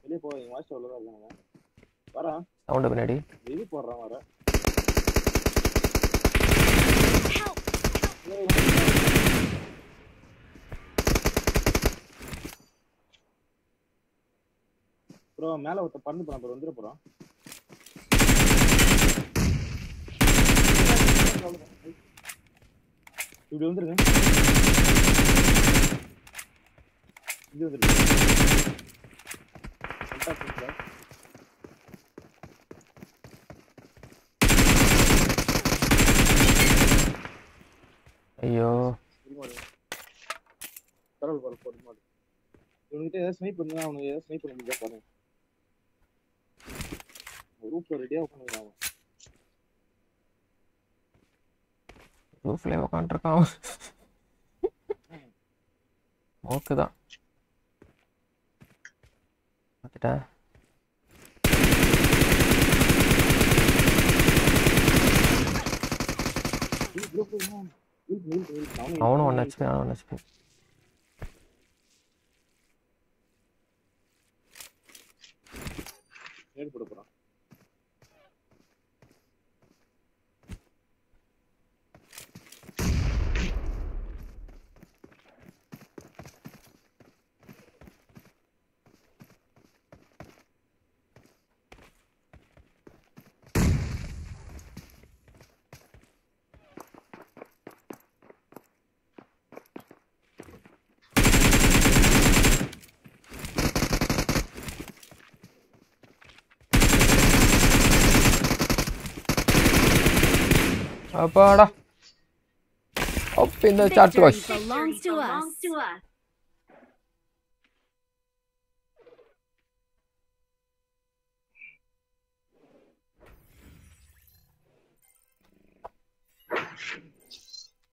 வெளியே போ என் வாய்ஸ் அவ்வளோதான் இருக்காங்க வரேன் சவுண்டு பின்னாடி இது போடுறான் வர ப்ரோ மேல ஒருத்த பறந்து போறான் ப்ரோ வந்துட போறான் இப்படி வந்துருங்க இது வந்துருங்க Fantastic, bro. ஐயோ பொறுமாடு பரவாயில்ல பரவாயில்ல பொறுமாடு இவனுக்கிட்ட ஏதாவது ஸ்னைப் பண்ணா அவனுக்கு ஏதாவது ஸ்னைப் பண்ண முடிஞ்சா பாருங்க ரூப்ல ரெடியா உட்காந்துக்கிறான் ரூஃப்ல உட்காந்துருக்கான் ஓகே தான் பார்த்துட்டேன் அவனும் ஒன்று ஹெச்பி அவனும் ஒன்று ஹெச்பி நேடு போட போறான் அப்பாடா அப்ப இந்த சாட்டு Victory wash belongs to us.